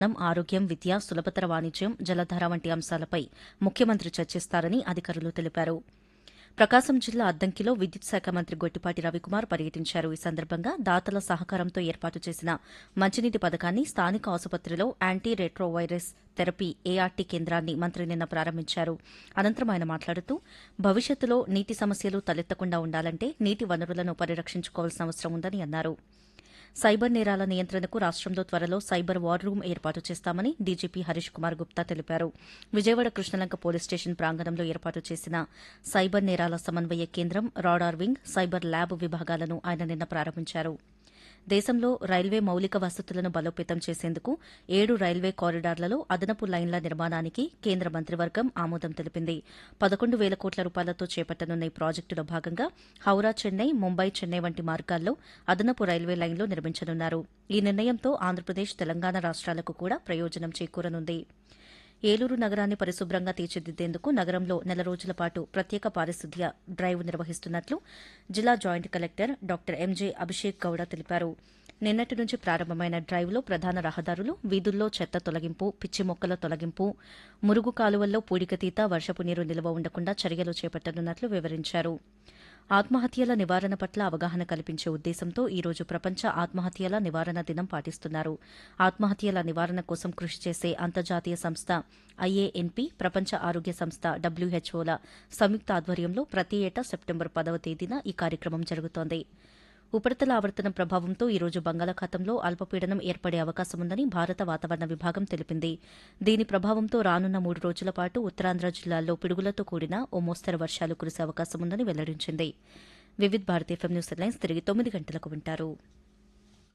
ఆరోగ్యం విద్య సులభతర వాణిజ్యం జలధార వంటి అంశాలపై ముఖ్యమంత్రి చర్చిస్తారని అధికారులు తెలిపారు ప్రకాశం జిల్లా అద్దంకిలో విద్యుత్ శాఖ మంత్రి గొట్టిపాటి రవికుమార్ పర్యటించారు ఈ సందర్భంగా దాతల సహకారంతో ఏర్పాటు చేసిన మంచినీటి పథకాన్ని స్థానిక ఆసుపత్రిలో యాంటీ రెట్రోవైరస్ థెరపీ ఏఆర్టీ కేంద్రాన్ని మంత్రి నిన్న ప్రారంభించారు అనంతరం ఆయన మాట్లాడుతూ భవిష్యత్తులో నీటి సమస్యలు తలెత్తకుండా ఉండాలంటే నీటి వనరులను పరిరక్షించుకోవాల్సిన అవసరం ఉందని అన్నారు సైబర్ నేరాల నియంత్రణకు రాష్టంలో త్వరలో సైబర్ వార్ రూమ్ ఏర్పాటు చేస్తామని డీజీపీ హరీష్ కుమార్ గుప్తా తెలిపారు విజయవాడ కృష్ణలంక పోలీస్ స్టేషన్ ప్రాంగణంలో ఏర్పాటు చేసిన సైబర్ నేరాల సమన్వయ కేంద్రం రాడార్ వింగ్ సైబర్ ల్యాబ్ విభాగాలను ఆయన నిన్న ప్రారంభించారు దేశంలో రైల్వే మౌలిక వసతులను బలోపేతం చేసేందుకు ఏడు రైల్వే కారిడార్లలో అదనపు లైన్ల నిర్మాణానికి కేంద్ర మంత్రివర్గం ఆమోదం తెలిపింది పదకొండు వేల కోట్ల రూపాయలతో చేపట్టనున్న ఈ ప్రాజెక్టులో భాగంగా హౌరా చెన్నై ముంబై చెన్నై వంటి మార్గాల్లో అదనపు రైల్వే లైన్లు నిర్మించనున్నారు ఈ నిర్ణయంతో ఆంధ్రప్రదేశ్ తెలంగాణ రాష్ట్రాలకు కూడా ప్రయోజనం చేకూరనుంది ఏలూరు నగరాన్ని పరిశుభ్రంగా తీర్చిదిద్దేందుకు నగరంలో నెల రోజుల పాటు ప్రత్యేక పారిశుద్ధ్య డ్రైవ్ నిర్వహిస్తున్నట్లు జిల్లా joint collector doctor MJ Abhishek Gowda తెలిపారు నిన్నటి నుంచి ప్రారంభమైన డ్రైవ్లో ప్రధాన రహదారులు వీధుల్లో చెత్త తొలగింపు పిచ్చి మొక్కల తొలగింపు మురుగు కాలువల్లో పూడికతీత వర్షపు నీరు నిల్వ ఉండకుండా చర్యలు చేపట్టనున్నట్లు వివరించారు ఆత్మహత్యల నివారణ పట్ల అవగాహన కల్పించే ఉద్దేశంతో ఈ రోజు ప్రపంచ ఆత్మహత్యల నివారణ దినం పాటిస్తున్నారు ఆత్మహత్యల నివారణ కోసం కృషి చేసే అంతర్జాతీయ సంస్థ ఐఏఎన్పీ ప్రపంచ ఆరోగ్య సంస్థ డబ్ల్యూహెచ్ఓల సంయుక్త ఆధ్వర్యంలో ప్రతి ఏటా సెప్టెంబర్ పదవ తేదీన ఈ కార్యక్రమం జరుగుతోంది ఉపరితల ఆవర్తనం ప్రభావంతో ఈ రోజు బంగాళాఖాతంలో అల్పపీడనం ఏర్పడే అవకాశముందని భారత వాతావరణ విభాగం తెలిపింది దీని ప్రభావంతో రానున్న మూడు రోజుల పాటు ఉత్తరాంధ్ర జిల్లాల్లో పిడుగులతో కూడిన ఓ మోస్తరు వర్షాలు కురిసే అవకాశముందని వెల్లడించింది Vividh Bharati FM news headlines తిరిగి తొమ్మిది గంటలకు వింటారు